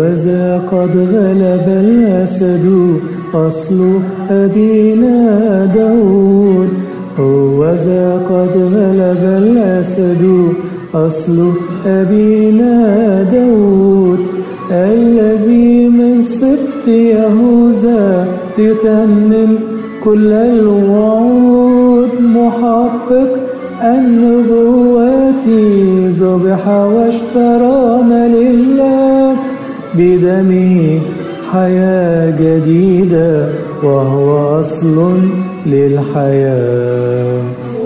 هوذا قد غلب الأسد أصل أبينا داود هوذا قد غلب الأسد أصل أبينا داود الذي من سبط يهوذا ليتمم كل الوعود محقق النبوات ذبح واشترانا لله بدمه حياة جديدة وهو أصل للحياة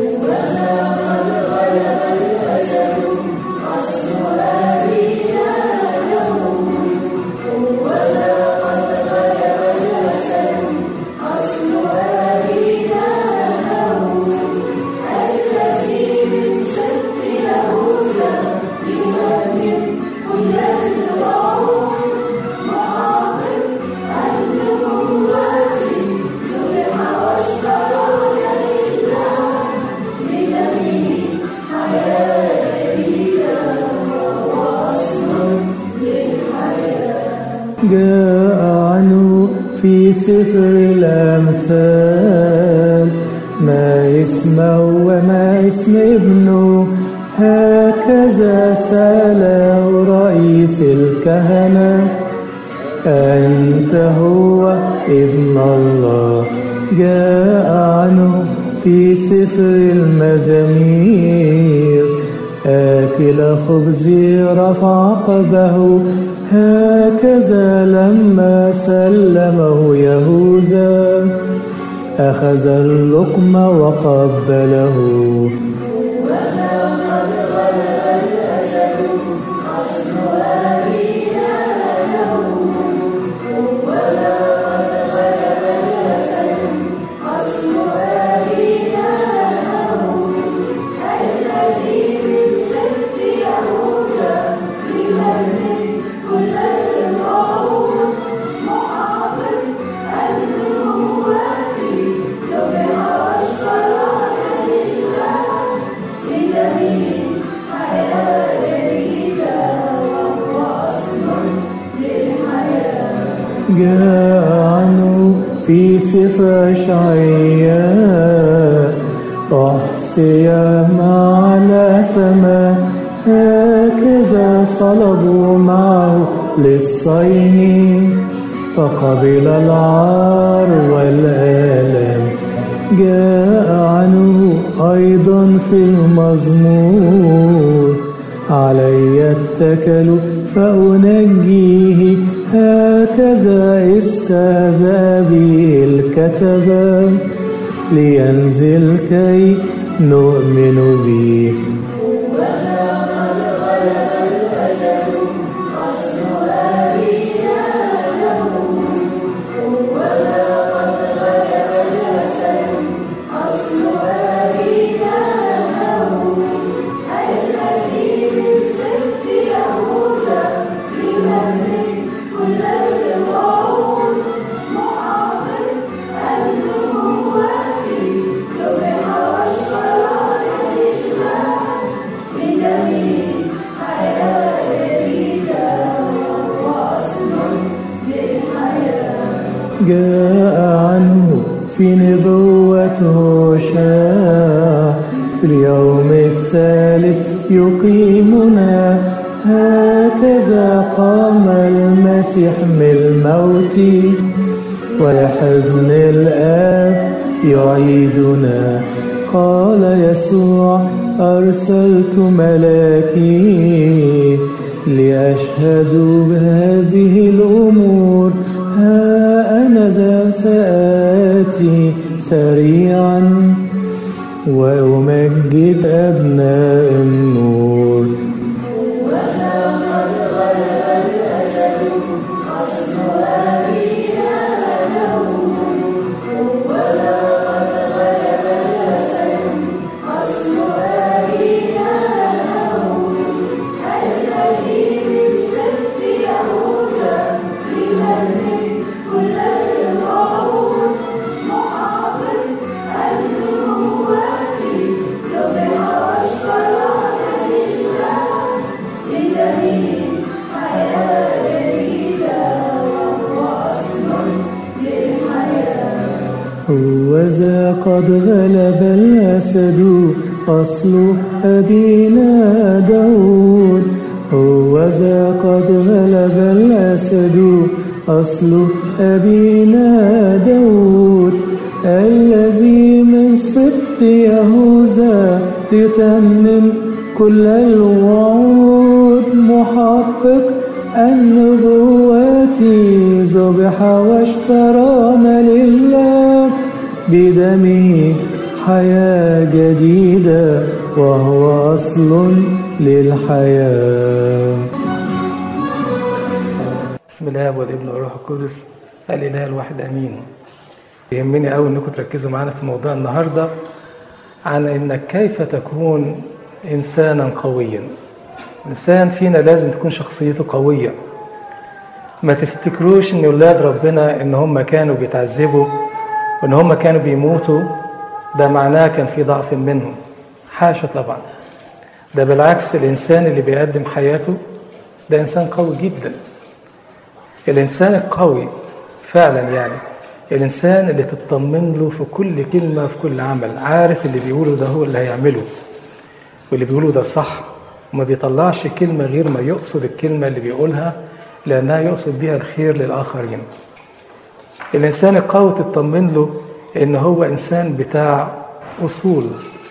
جاء عنه في سفر الأمثال ما اسمه وما اسم ابنه هكذا سأله رئيس الكهنة أنت هو ابن الله جاء عنه في سفر المزامير آكل خبزي رفع قبه هكذا لما سلمه يهوذا أخذ اللقم وقبله جاء عنه في سفر شعياء أحصي على فما هكذا صلبوا معه للصين فقبل العار والآلام جاء عنه أيضا في المزمور علي اتكل فأنجيه هكذا استهزأ به الكتبة لينزل كي نؤمن به جاء عنه في نبوته شاع في اليوم الثالث يقيمنا هكذا قام المسيح من الموت ويحضن الآب يعيدنا قال يسوع أرسلت ملاكي ليشهدوا بهذه الأمور ها أنا ذا سآتي سريعا وأمجد أبناء النور هوذا قد غلب الأسد أصل أبينا داود هوذا قد غلب الأسد أصل أبينا داود الذي من سبط يهوذا ليتمم كل الوعود محقق النبوات ذبح واشترانا لله بدمه حياة جديدة وهو أصل للحياة بسم الله والابن والروح القدس الاله الواحد امين يهمني قوي انكم تركزوا معانا في موضوع النهارده عن انك كيف تكون انسانا قويا الانسان فينا لازم تكون شخصيته قويه ما تفتكروش ان ولاد ربنا ان هم كانوا بيتعذبوا وان هم كانوا بيموتوا ده معناه كان في ضعف منهم حاشا طبعا ده بالعكس الانسان اللي بيقدم حياته ده انسان قوي جدا الإنسان القوي فعلا يعني الإنسان اللي تطمن له في كل كلمة في كل عمل عارف اللي بيقوله ده هو اللي هيعمله واللي بيقوله ده صح وما بيطلعش كلمة غير ما يقصد الكلمة اللي بيقولها لأنها يقصد بيها الخير للآخرين الإنسان القوي تطمن له إن هو إنسان بتاع أصول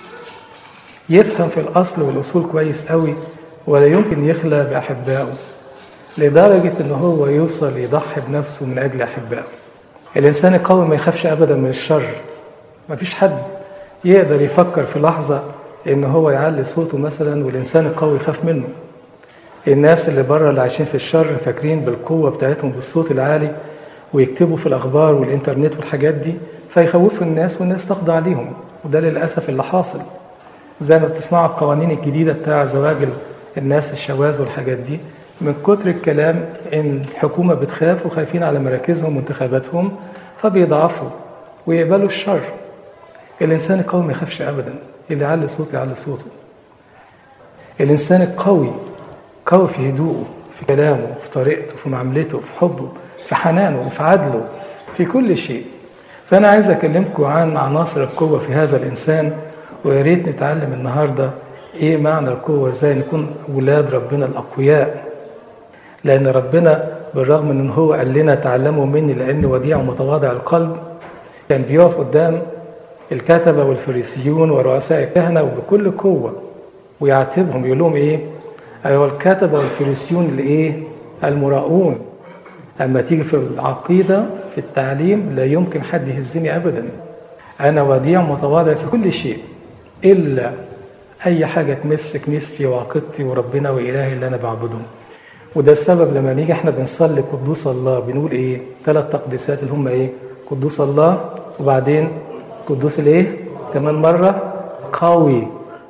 يفهم في الأصل والأصول كويس قوي ولا يمكن يخلى بأحبائه لدرجة إن هو يوصل يضحي بنفسه من أجل أحبائه. الإنسان القوي ما يخافش أبدا من الشر. ما فيش حد يقدر يفكر في لحظة إن هو يعلي صوته مثلا والإنسان القوي يخاف منه. الناس اللي بره اللي عايشين في الشر فاكرين بالقوة بتاعتهم بالصوت العالي ويكتبوا في الأخبار والإنترنت والحاجات دي فيخوفوا الناس والناس تخضع عليهم وده للأسف اللي حاصل. زي ما بتسمعوا القوانين الجديدة بتاع زواج الناس الشواذ والحاجات دي من كتر الكلام ان الحكومه بتخاف وخايفين على مراكزهم وانتخاباتهم فبيضعفوا ويقبلوا الشر الانسان القوي ما يخافش ابدا اللي يعلي صوته يعلي صوته الانسان القوي قوي في هدوءه في كلامه في طريقته في معاملته في حبه في حنانه في عدله في كل شيء فانا عايز اكلمكم عن عناصر القوه في هذا الانسان ويا ريت نتعلم النهارده ايه معنى القوه ازاي نكون ولاد ربنا الاقوياء لأن ربنا بالرغم من هو قال لنا تعلموا مني لأني وديع ومتواضع القلب كان بيقف قدام الكتبة والفريسيون ورؤساء الكهنة وبكل قوة ويعاتبهم يقول لهم إيه؟ أيها الكتبة والفريسيون الإيه؟ المراؤون أما تيجي في العقيدة في التعليم لا يمكن حد يهزني أبدا أنا وديع متواضع في كل شيء إلا أي حاجة تمس كنيستي وعقيدتي وربنا وإلهي اللي أنا بعبده وده السبب لما نيجي احنا بنصلي قدوس الله بنقول ايه ثلاث تقديسات اللي هم ايه قدوس الله وبعدين قدوس الايه كمان مره قوي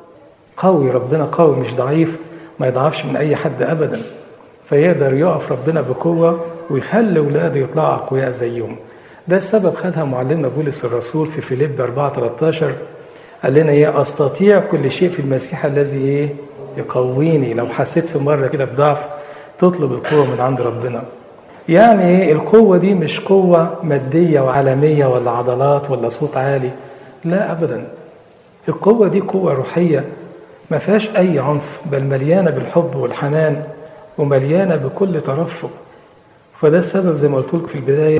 قوي ربنا قوي مش ضعيف ما يضعفش من اي حد ابدا فيقدر يقف ربنا بقوه ويخلي اولاده يطلعوا اقوياء زيهم ده السبب خدها معلمنا بولس الرسول في فيليب 4 13 قال لنا ايه استطيع كل شيء في المسيح الذي ايه يقويني لو حسيت في مره كده بضعف تطلب القوة من عند ربنا يعني ايه القوة دي مش قوة مادية وعالمية ولا عضلات ولا صوت عالي لا أبدا القوة دي قوة روحية ما فيهاش أي عنف بل مليانة بالحب والحنان ومليانة بكل ترفق فده السبب زي ما قلت لكم في البداية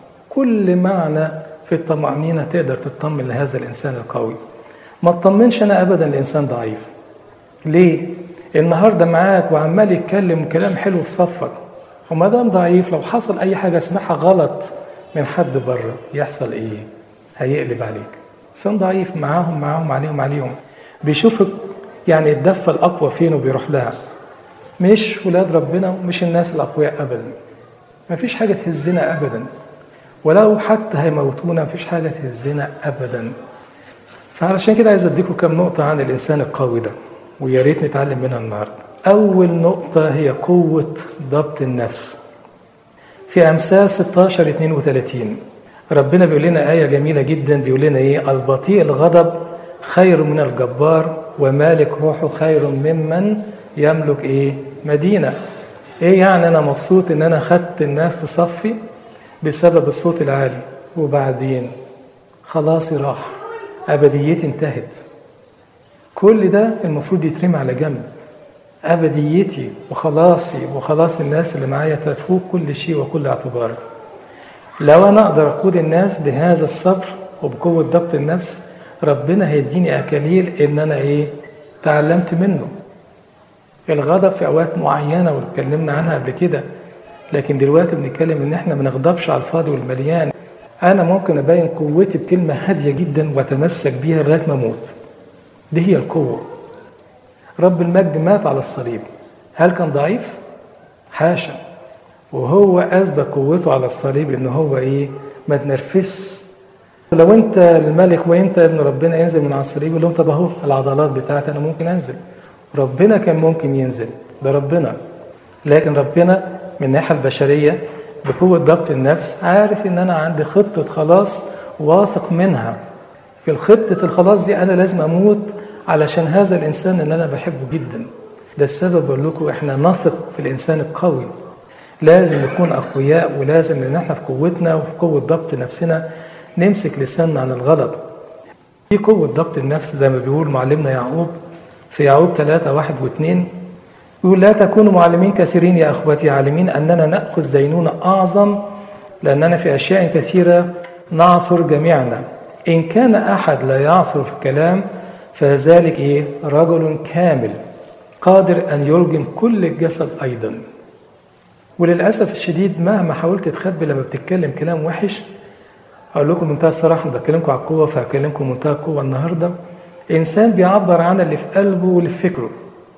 كل معنى في الطمأنينة تقدر تطمن لهذا الإنسان القوي ما تطمنش أنا أبدا لإنسان ضعيف ليه؟ النهارده معاك وعمال يتكلم كلام حلو في صفك وما دام ضعيف لو حصل اي حاجه اسمعها غلط من حد بره يحصل ايه؟ هيقلب عليك. انسان ضعيف معاهم معاهم عليهم عليهم بيشوف يعني الدفه الاقوى فين وبيروح لها. مش ولاد ربنا ومش الناس الاقوياء ابدا. مفيش حاجه تهزنا ابدا. ولو حتى هيموتونا مفيش حاجه تهزنا ابدا. فعلشان كده عايز اديكم كم نقطه عن الانسان القوي ده. ويا ريت نتعلم منها النهارده. أول نقطة هي قوة ضبط النفس. في أمثال 16 32 ربنا بيقول لنا آية جميلة جدا بيقول لنا إيه؟ البطيء الغضب خير من الجبار ومالك روحه خير ممن يملك إيه؟ مدينة. إيه يعني أنا مبسوط إن أنا خدت الناس في صفي بسبب الصوت العالي وبعدين خلاصي راح أبديتي انتهت كل ده المفروض يترمي على جنب أبديتي وخلاصي وخلاص الناس اللي معايا تفوق كل شيء وكل اعتبار لو أنا أقدر أقود الناس بهذا الصبر وبقوة ضبط النفس ربنا هيديني أكاليل إن أنا إيه تعلمت منه الغضب في أوقات معينة واتكلمنا عنها قبل كده لكن دلوقتي بنتكلم إن إحنا ما نغضبش على الفاضي والمليان أنا ممكن أبين قوتي بكلمة هادية جدا وأتمسك بيها لغاية ما أموت دي هي القوة رب المجد مات على الصليب هل كان ضعيف؟ حاشا وهو أثبت قوته على الصليب إن هو إيه؟ ما تنرفزش لو أنت الملك وأنت ابن ربنا ينزل من على الصليب يقول لهم طب أهو العضلات بتاعتي أنا ممكن أنزل ربنا كان ممكن ينزل ده ربنا لكن ربنا من الناحية البشرية بقوة ضبط النفس عارف إن أنا عندي خطة خلاص واثق منها في الخطة الخلاص دي أنا لازم أموت علشان هذا الإنسان اللي أنا بحبه جدا ده السبب بقول لكم إحنا نثق في الإنسان القوي لازم نكون أقوياء ولازم إن إحنا في قوتنا وفي قوة ضبط نفسنا نمسك لساننا عن الغلط في قوة ضبط النفس زي ما بيقول معلمنا يعقوب في يعقوب 3 واحد واثنين يقول لا تكونوا معلمين كثيرين يا أخوتي عالمين أننا نأخذ دينونة أعظم لأننا في أشياء كثيرة نعثر جميعنا إن كان أحد لا يعثر في الكلام فذلك إيه؟ رجل كامل قادر أن يلجم كل الجسد أيضا وللأسف الشديد مهما حاولت تخبي لما بتتكلم كلام وحش أقول لكم منتهى الصراحة أنا بكلمكم على القوة فهكلمكم منتهى القوة النهاردة إنسان بيعبر عن اللي في قلبه واللي في فكره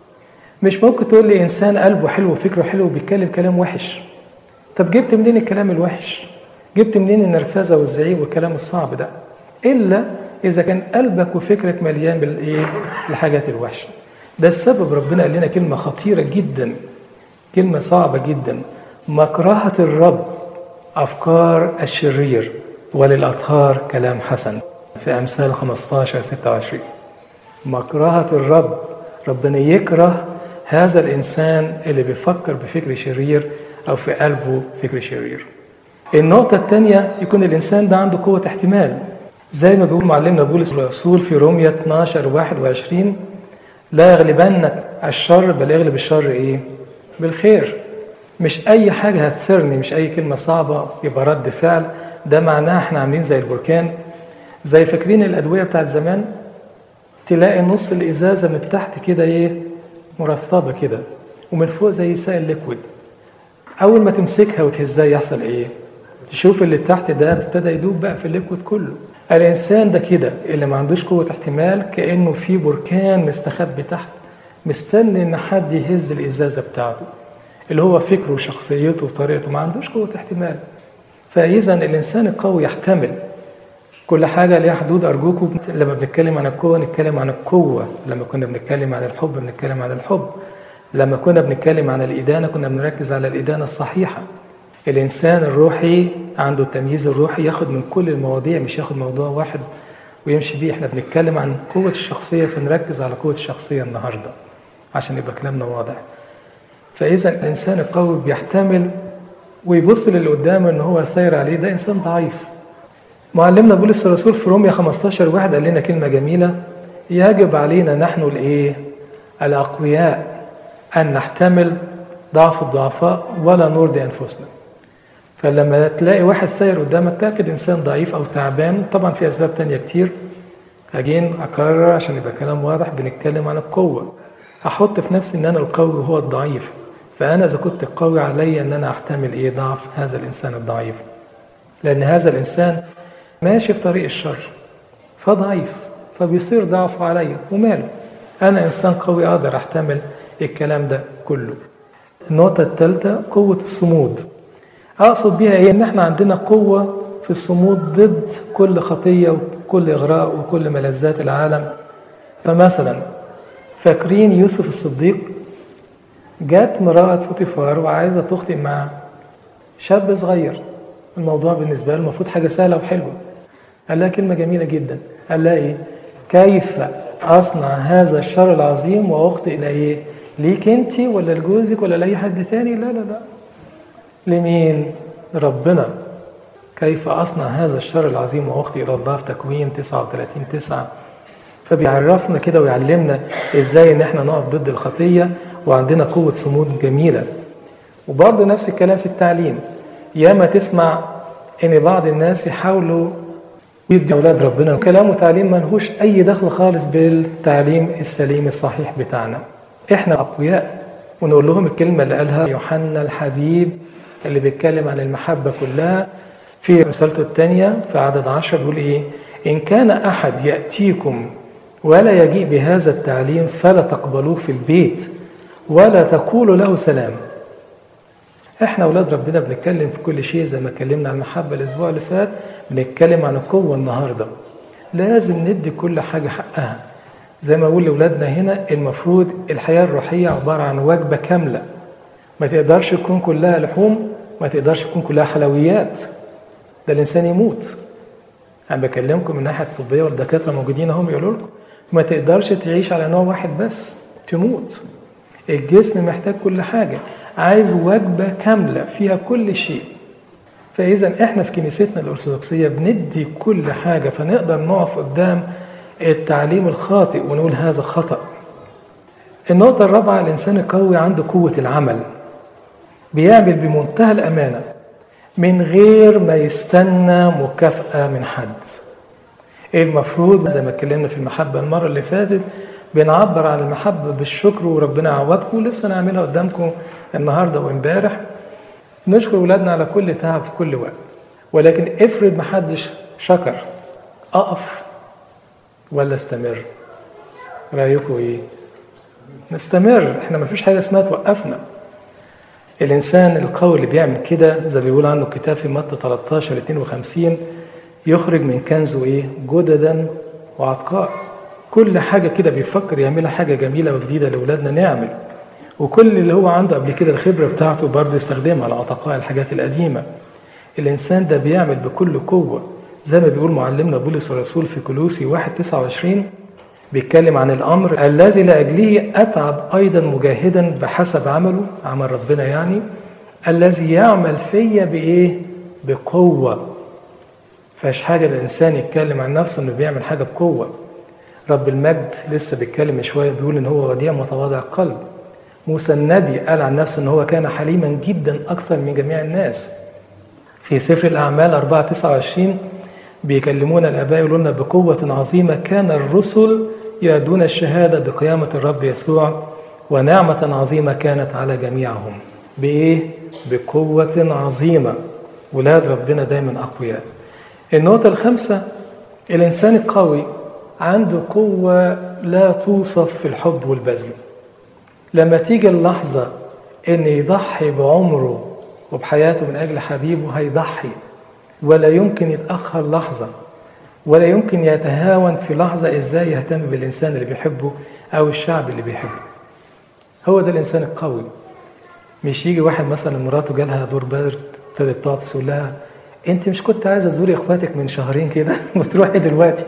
مش ممكن تقول لي إنسان قلبه حلو وفكره حلو وبيتكلم كلام وحش طب جبت منين الكلام الوحش؟ جبت منين النرفزة والزعيق والكلام الصعب ده؟ إلا إذا كان قلبك وفكرك مليان بالإيه؟ الحاجات الوحشة. ده السبب ربنا قال لنا كلمة خطيرة جدا كلمة صعبة جدا مكرهة الرب أفكار الشرير وللأطهار كلام حسن في أمثال 15 26 مكرهة الرب ربنا يكره هذا الإنسان اللي بيفكر بفكر شرير أو في قلبه فكر شرير النقطة الثانية يكون الإنسان ده عنده قوة احتمال زي ما بيقول معلمنا بولس الرسول في رومية 12 21 لا يغلبنك الشر بل يغلب الشر ايه؟ بالخير مش أي حاجة هتثرني مش أي كلمة صعبة يبقى رد فعل ده معناه احنا عاملين زي البركان زي فاكرين الأدوية بتاعت زمان تلاقي نص الإزازة من تحت كده ايه؟ مرطبة كده ومن فوق زي سائل ليكويد أول ما تمسكها وتهزها يحصل إيه؟ تشوف اللي تحت ده ابتدى يدوب بقى في الليكويد كله الإنسان ده كده اللي ما عندوش قوة احتمال كأنه في بركان مستخبي تحت مستني إن حد يهز الإزازة بتاعته اللي هو فكره وشخصيته وطريقته ما عندوش قوة احتمال فإذا الإنسان القوي يحتمل كل حاجة ليها حدود أرجوكم لما بنتكلم عن القوة نتكلم عن القوة لما كنا بنتكلم عن الحب بنتكلم عن الحب لما كنا بنتكلم عن الإدانة كنا بنركز على الإدانة الصحيحة الإنسان الروحي عنده التمييز الروحي ياخد من كل المواضيع مش ياخد موضوع واحد ويمشي بيه احنا بنتكلم عن قوة الشخصية فنركز على قوة الشخصية النهاردة عشان يبقى كلامنا واضح فإذا الإنسان القوي بيحتمل ويبص للي قدامه إن هو ساير عليه ده إنسان ضعيف معلمنا بولس الرسول في روميا 15 واحد قال لنا كلمة جميلة يجب علينا نحن الإيه؟ الأقوياء أن نحتمل ضعف الضعفاء ولا نرضي أنفسنا فلما تلاقي واحد ساير قدامك تأكد إنسان ضعيف أو تعبان طبعا في أسباب تانية كتير أجين أكرر عشان يبقى كلام واضح بنتكلم عن القوة أحط في نفسي إن أنا القوي وهو الضعيف فأنا إذا كنت قوي علي إن أنا أحتمل إيه ضعف هذا الإنسان الضعيف لأن هذا الإنسان ماشي في طريق الشر فضعيف فبيصير ضعفه عليا وماله أنا إنسان قوي أقدر أحتمل الكلام ده كله النقطة الثالثة قوة الصمود أقصد بيها إيه؟ إن إحنا عندنا قوة في الصمود ضد كل خطية وكل إغراء وكل ملذات العالم فمثلا فاكرين يوسف الصديق جات امرأة فوتيفار وعايزة تخطئ مع شاب صغير الموضوع بالنسبة له المفروض حاجة سهلة وحلوة قال لها كلمة جميلة جدا قال لها إيه كيف أصنع هذا الشر العظيم وأخطئ إلى إيه ليك أنت ولا لجوزك ولا لأي حد تاني لا لا لا لمين ربنا كيف أصنع هذا الشر العظيم وأخطي إلى الله في تكوين 39 9 فبيعرفنا كده ويعلمنا إزاي إن إحنا نقف ضد الخطية وعندنا قوة صمود جميلة وبرضه نفس الكلام في التعليم ياما تسمع إن بعض الناس يحاولوا يدي أولاد ربنا كلام وتعليم ملهوش أي دخل خالص بالتعليم السليم الصحيح بتاعنا إحنا أقوياء ونقول لهم الكلمة اللي قالها يوحنا الحبيب اللي بيتكلم عن المحبة كلها في رسالته الثانية في عدد عشر بيقول إيه إن كان أحد يأتيكم ولا يجيء بهذا التعليم فلا تقبلوه في البيت ولا تقولوا له سلام احنا اولاد ربنا بنتكلم في كل شيء زي ما اتكلمنا عن المحبه الاسبوع اللي فات بنتكلم عن القوه النهارده لازم ندي كل حاجه حقها زي ما بقول لاولادنا هنا المفروض الحياه الروحيه عباره عن وجبه كامله ما تقدرش تكون كلها لحوم ما تقدرش تكون كلها حلويات ده الانسان يموت انا بكلمكم من الناحيه الطبيه والدكاتره موجودين اهم يقولوا لكم ما تقدرش تعيش على نوع واحد بس تموت الجسم محتاج كل حاجه عايز وجبه كامله فيها كل شيء فاذا احنا في كنيستنا الارثوذكسيه بندي كل حاجه فنقدر نقف قدام التعليم الخاطئ ونقول هذا خطا النقطه الرابعه الانسان القوي عنده قوه العمل بيعمل بمنتهى الامانه من غير ما يستنى مكافاه من حد المفروض زي ما اتكلمنا في المحبه المره اللي فاتت بنعبر عن المحبه بالشكر وربنا يعوضكم لسه نعملها قدامكم النهارده وامبارح نشكر اولادنا على كل تعب في كل وقت ولكن افرض محدش شكر اقف ولا استمر رايكم ايه نستمر احنا ما فيش حاجه اسمها توقفنا الانسان القوي اللي بيعمل كده زي ما بيقول عنه الكتاب في متى 13 52 يخرج من كنزه ايه جددا وعتقاء كل حاجه كده بيفكر يعملها حاجه جميله وجديده لاولادنا نعمل وكل اللي هو عنده قبل كده الخبره بتاعته برضه يستخدمها على عتقاء الحاجات القديمه الانسان ده بيعمل بكل قوه زي ما بيقول معلمنا بولس الرسول في كلوسي 1 29 بيتكلم عن الامر الذي لاجله اتعب ايضا مجاهدا بحسب عمله عمل ربنا يعني الذي يعمل فيا بايه بقوه فاش حاجه الانسان يتكلم عن نفسه انه بيعمل حاجه بقوه رب المجد لسه بيتكلم من شويه بيقول ان هو وديع متواضع القلب موسى النبي قال عن نفسه ان هو كان حليما جدا اكثر من جميع الناس في سفر الاعمال 4 29 بيكلمونا الاباء يقولوا لنا بقوه عظيمه كان الرسل يأدون الشهاده بقيامه الرب يسوع ونعمه عظيمه كانت على جميعهم بايه بقوه عظيمه ولاد ربنا دايما اقوياء النقطه الخامسه الانسان القوي عنده قوه لا توصف في الحب والبذل لما تيجي اللحظة إن يضحي بعمره وبحياته من أجل حبيبه هيضحي ولا يمكن يتأخر لحظة ولا يمكن يتهاون في لحظة إزاي يهتم بالإنسان اللي بيحبه أو الشعب اللي بيحبه هو ده الإنسان القوي مش يجي واحد مثلا مراته جالها دور برد ابتدت تقعد تقول لها انت مش كنت عايزه تزوري اخواتك من شهرين كده وتروحي دلوقتي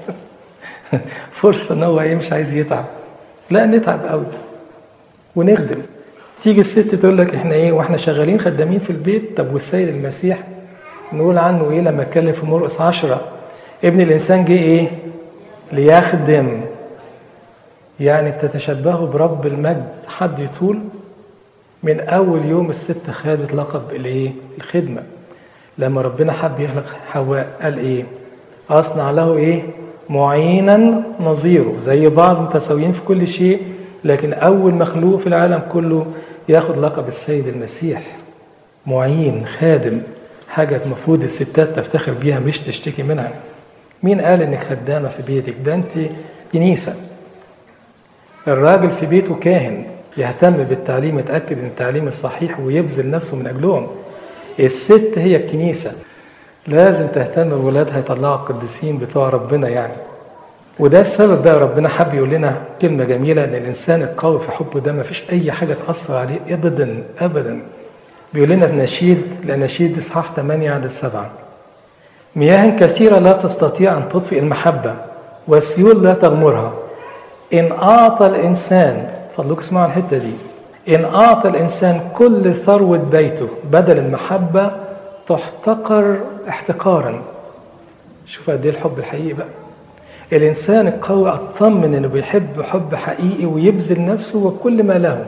فرصه ان هو ايه مش عايز يتعب لا نتعب قوي ونخدم تيجي الست تقول لك احنا ايه واحنا شغالين خدامين في البيت طب والسيد المسيح نقول عنه ايه لما اتكلم في مرقس عشرة ابن الانسان جه ايه ليخدم يعني بتتشبهوا برب المجد حد يطول من اول يوم الست خدت لقب الايه الخدمه لما ربنا حب يخلق حواء قال ايه اصنع له ايه معينا نظيره زي بعض متساويين في كل شيء لكن أول مخلوق في العالم كله ياخد لقب السيد المسيح معين خادم حاجة المفروض الستات تفتخر بيها مش تشتكي منها مين قال انك خدامة في بيتك ده انت كنيسة الراجل في بيته كاهن يهتم بالتعليم يتأكد ان التعليم الصحيح ويبذل نفسه من أجلهم الست هي الكنيسة لازم تهتم بولادها يطلعوا القديسين بتوع ربنا يعني وده السبب بقى ربنا حب يقول لنا كلمة جميلة إن الإنسان القوي في حبه ده ما فيش أي حاجة تأثر عليه أبدا أبدا بيقول لنا في نشيد لنشيد إصحاح 8 عدد 7 مياه كثيرة لا تستطيع أن تطفئ المحبة والسيول لا تغمرها إن أعطى الإنسان فضلك اسمعوا الحتة دي إن أعطى الإنسان كل ثروة بيته بدل المحبة تحتقر احتقارا شوف قد ايه الحب الحقيقي بقى الانسان القوي اطمن انه بيحب حب حقيقي ويبذل نفسه وكل ما له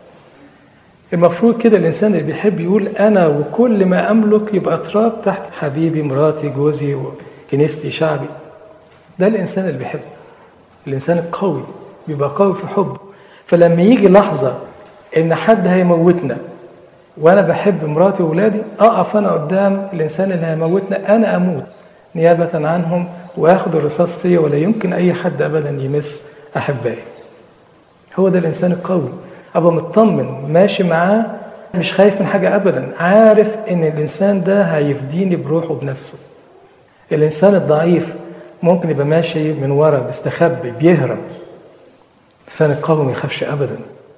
المفروض كده الانسان اللي بيحب يقول انا وكل ما املك يبقى تراب تحت حبيبي مراتي جوزي وكنيستي شعبي ده الانسان اللي بيحب الانسان القوي بيبقى قوي في حبه فلما يجي لحظه ان حد هيموتنا وانا بحب مراتي واولادي اقف انا قدام الانسان اللي هيموتنا انا اموت نيابه عنهم واخد الرصاص فيا ولا يمكن اي حد ابدا يمس احبائي هو ده الانسان القوي ابقى مطمن ماشي معاه مش خايف من حاجه ابدا عارف ان الانسان ده هيفديني بروحه بنفسه الانسان الضعيف ممكن يبقى ماشي من ورا بيستخبي بيهرب الانسان القوي ما يخافش ابدا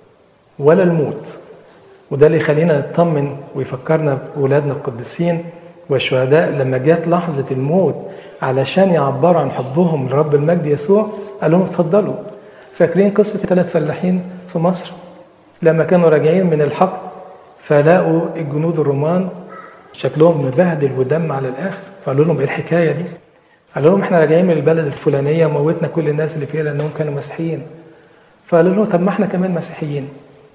ولا الموت وده اللي يخلينا نطمن ويفكرنا بولادنا القديسين والشهداء لما جت لحظه الموت علشان يعبروا عن حبهم لرب المجد يسوع قال لهم اتفضلوا فاكرين قصه ثلاث فلاحين في مصر لما كانوا راجعين من الحقل فلاقوا الجنود الرومان شكلهم مبهدل ودم على الاخر فقالوا لهم ايه الحكايه دي؟ قالوا لهم احنا راجعين من البلد الفلانيه موتنا كل الناس اللي فيها لانهم كانوا مسيحيين فقالوا لهم طب ما احنا كمان مسيحيين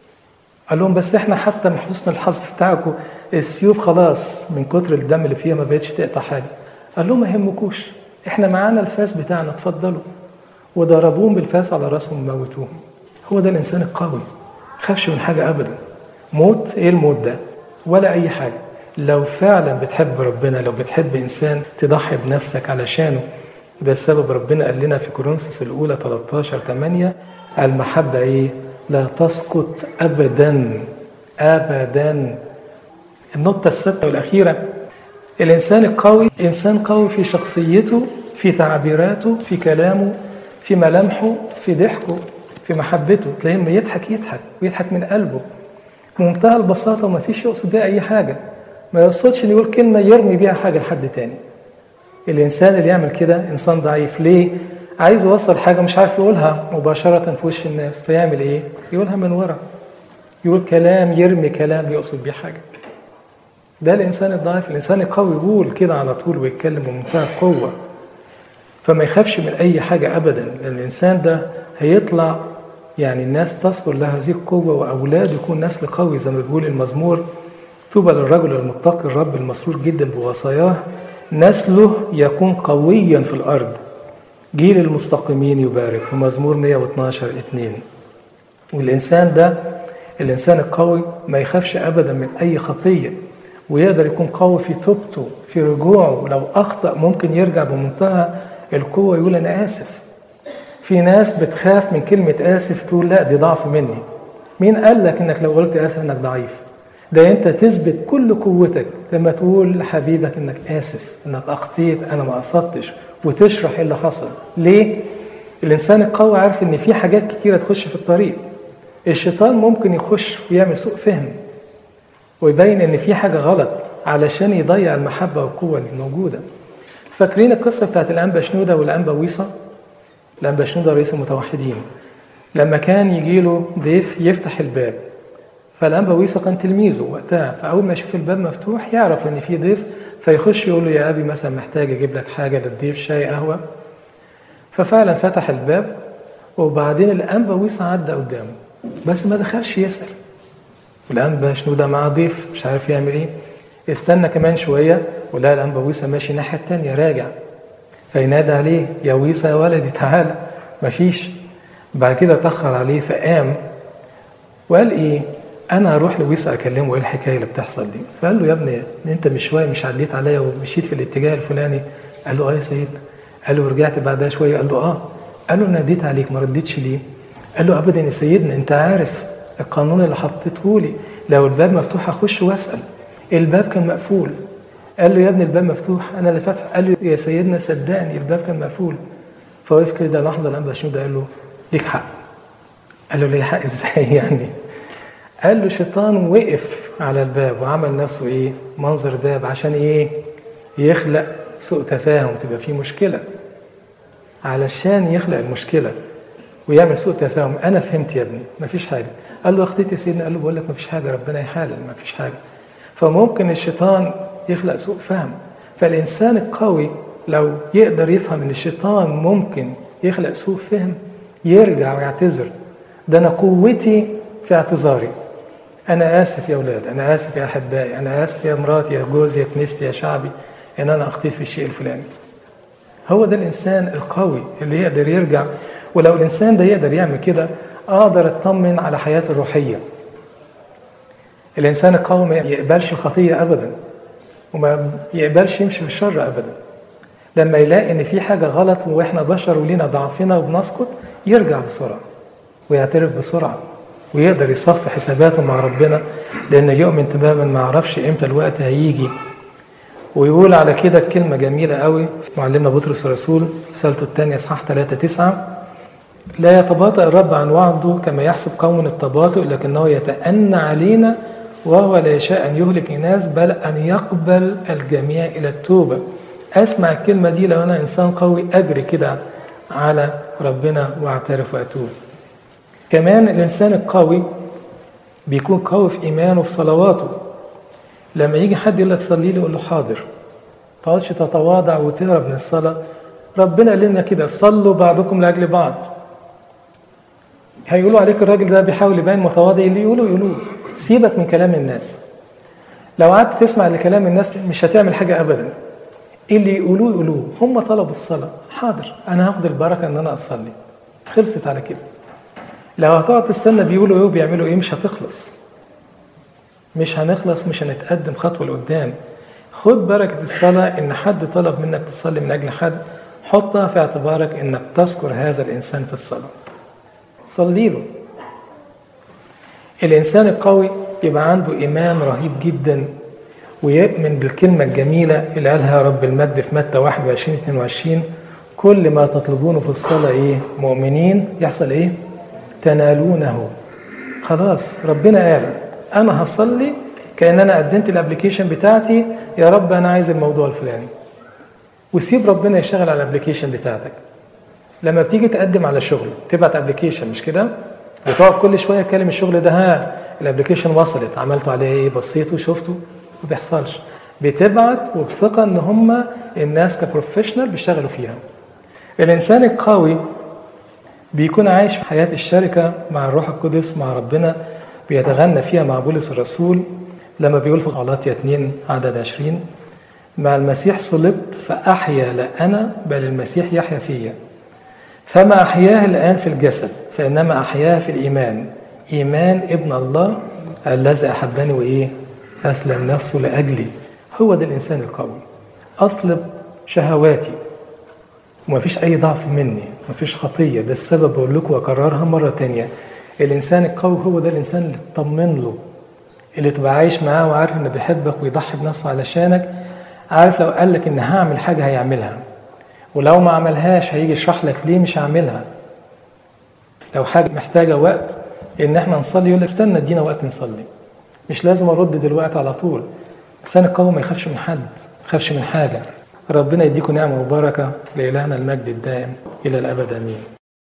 قال لهم بس احنا حتى من حسن الحظ بتاعكم السيوف خلاص من كتر الدم اللي فيها ما بقتش تقطع حاجه قال لهم ما يهمكوش احنا معانا الفاس بتاعنا اتفضلوا وضربوهم بالفاس على راسهم وموتوهم هو ده الانسان القوي خافش من حاجه ابدا موت ايه الموت ده ولا اي حاجه لو فعلا بتحب ربنا لو بتحب انسان تضحي بنفسك علشانه ده السبب ربنا قال لنا في كورنثوس الاولى 13 8 المحبه ايه لا تسقط ابدا ابدا النقطه السادسه والاخيره الانسان القوي انسان قوي في شخصيته في تعبيراته في كلامه في ملامحه في ضحكه في محبته تلاقيه لما يضحك يضحك ويضحك من قلبه بمنتهى البساطه وما فيش يقصد بيها اي حاجه ما يقصدش ان يقول كلمه يرمي بيها حاجه لحد تاني الانسان اللي يعمل كده انسان ضعيف ليه عايز يوصل حاجه مش عارف يقولها مباشره في وش الناس فيعمل ايه يقولها من ورا يقول كلام يرمي كلام يقصد بيه حاجه ده الانسان الضعيف الانسان القوي يقول كده على طول ويتكلم بمنتهى القوه فما يخافش من اي حاجه ابدا لان الانسان ده هيطلع يعني الناس تذكر له هذه القوه واولاد يكون نسل قوي زي ما بيقول المزمور طوبى للرجل المتقي الرب المسرور جدا بوصاياه نسله يكون قويا في الارض جيل المستقيمين يبارك في مزمور 112 2 والانسان ده الانسان القوي ما يخافش ابدا من اي خطيه ويقدر يكون قوي في توبته في رجوعه لو اخطا ممكن يرجع بمنتهى القوه يقول انا اسف في ناس بتخاف من كلمه اسف تقول لا دي ضعف مني مين قال لك انك لو قلت اسف انك ضعيف ده انت تثبت كل قوتك لما تقول لحبيبك انك اسف انك اخطيت انا ما قصدتش وتشرح ايه اللي حصل ليه الانسان القوي عارف ان في حاجات كتيره تخش في الطريق الشيطان ممكن يخش ويعمل سوء فهم ويبين ان في حاجه غلط علشان يضيع المحبه والقوه الموجوده فاكرين القصه بتاعت الانبا شنوده والانبا ويصه الانبا شنوده رئيس المتوحدين لما كان يجي له ضيف يفتح الباب فالانبا ويصه كان تلميذه وقتها فاول ما يشوف الباب مفتوح يعرف ان في ضيف فيخش يقول له يا ابي مثلا محتاج اجيب لك حاجه للضيف شاي قهوه ففعلا فتح الباب وبعدين الانبا ويصه عدى قدامه بس ما دخلش يسال والانبا شنوده معاه ضيف مش عارف يعمل ايه استنى كمان شويه ولقى الانبا ويصه ماشي الناحيه الثانيه راجع فينادى عليه يا ويصه يا ولدي تعالى مفيش بعد كده اتاخر عليه فقام وقال ايه انا هروح لويصه اكلمه ايه الحكايه اللي بتحصل دي فقال له يا ابني انت مش شويه مش عديت عليا ومشيت في الاتجاه الفلاني قال له اه يا سيد قال له ورجعت بعدها شويه قال له اه قال له ناديت عليك ما رديتش ليه قال له ابدا يا سيدنا انت عارف القانون اللي حطيته لي لو الباب مفتوح اخش واسال الباب كان مقفول قال له يا ابني الباب مفتوح انا اللي فاتح قال له يا سيدنا صدقني الباب كان مقفول فوقف كده لحظه الانبا شنودة قال له ليك حق قال له ليه حق ازاي يعني قال له شيطان وقف على الباب وعمل نفسه ايه منظر باب عشان ايه يخلق سوء تفاهم تبقى فيه مشكله علشان يخلق المشكله ويعمل سوء تفاهم انا فهمت يا ابني مفيش حاجه قال له اخطيت يا سيدنا قال له بقول لك مفيش حاجه ربنا يحالل مفيش حاجه فممكن الشيطان يخلق سوء فهم فالإنسان القوي لو يقدر يفهم إن الشيطان ممكن يخلق سوء فهم يرجع ويعتذر ده أنا قوتي في اعتذاري أنا آسف يا أولاد أنا آسف يا أحبائي أنا آسف يا مراتي يا جوزي يا كنيستي يا شعبي إن أنا أخطيت في الشيء الفلاني هو ده الإنسان القوي اللي يقدر يرجع ولو الإنسان ده يقدر يعمل كده أقدر أطمن على حياته الروحية الإنسان القوي ما يقبلش الخطية أبدا وما يقبلش يمشي في الشر أبدا لما يلاقي إن في حاجة غلط وإحنا بشر ولينا ضعفنا وبنسقط يرجع بسرعة ويعترف بسرعة ويقدر يصفي حساباته مع ربنا لأنه يؤمن تماما ما عرفش إمتى الوقت هيجي ويقول على كده كلمة جميلة قوي معلمنا بطرس الرسول رسالته الثانية إصحاح 3 9 لا يتباطأ الرب عن وعده كما يحسب قوم التباطؤ لكنه يتأنى علينا وهو لا يشاء أن يهلك الناس بل أن يقبل الجميع إلى التوبة أسمع الكلمة دي لو أنا إنسان قوي أجري كده على ربنا وأعترف وأتوب كمان الإنسان القوي بيكون قوي في إيمانه في صلواته لما يجي حد يقول لك صلي لي يقول له حاضر تقعدش تتواضع وتهرب من الصلاة ربنا قال لنا كده صلوا بعضكم لأجل بعض هيقولوا عليك الراجل ده بيحاول يبان متواضع اللي يقولوا يقولوا سيبك من كلام الناس لو قعدت تسمع لكلام الناس مش هتعمل حاجة أبدا اللي يقولوه يقولوه هم طلبوا الصلاة حاضر أنا هاخد البركة إن أنا أصلي خلصت على كده لو هتقعد تستنى بيقولوا إيه وبيعملوا إيه مش هتخلص مش هنخلص مش هنتقدم خطوة لقدام خد بركة الصلاة إن حد طلب منك تصلي من أجل حد حطها في اعتبارك إنك تذكر هذا الإنسان في الصلاة صلي له الإنسان القوي يبقى عنده إيمان رهيب جدا ويؤمن بالكلمة الجميلة اللي قالها رب المجد في متى 21 22 كل ما تطلبونه في الصلاة إيه مؤمنين يحصل إيه تنالونه خلاص ربنا قال أنا هصلي كأن أنا قدمت الابلكيشن بتاعتي يا رب أنا عايز الموضوع الفلاني وسيب ربنا يشتغل على الابلكيشن بتاعتك لما بتيجي تقدم على شغل تبعت ابلكيشن مش كده وتقعد كل شويه تكلم الشغل ده ها الابلكيشن وصلت عملتوا عليه ايه بصيتوا شفتوا ما بيحصلش بتبعت وبثقه ان هم الناس كبروفيشنال بيشتغلوا فيها الانسان القوي بيكون عايش في حياه الشركه مع الروح القدس مع ربنا بيتغنى فيها مع بولس الرسول لما بيقول في غلاطيا 2 عدد 20 مع المسيح صلبت فأحيا لا أنا بل المسيح يحيا فيا فما أحياه الآن في الجسد فإنما أحياه في الإيمان إيمان ابن الله الذي أحبني وإيه أسلم نفسه لأجلي هو ده الإنسان القوي أصلب شهواتي ومفيش أي ضعف مني مفيش خطية ده السبب بقول لكم وأكررها مرة تانية الإنسان القوي هو ده الإنسان اللي تطمن له اللي تبقى عايش معاه وعارف إنه بيحبك ويضحي بنفسه علشانك عارف لو قال لك إن هعمل حاجة هيعملها ولو ما عملهاش هيجي يشرح لك ليه مش هعملها لو حاجة محتاجة وقت إن إحنا نصلي يقول لك استنى ادينا وقت نصلي مش لازم أرد دلوقتي على طول الإنسان القوي ما يخافش من حد ما يخافش من حاجة ربنا يديكم نعمة وبركة لإلهنا المجد الدائم إلى الأبد آمين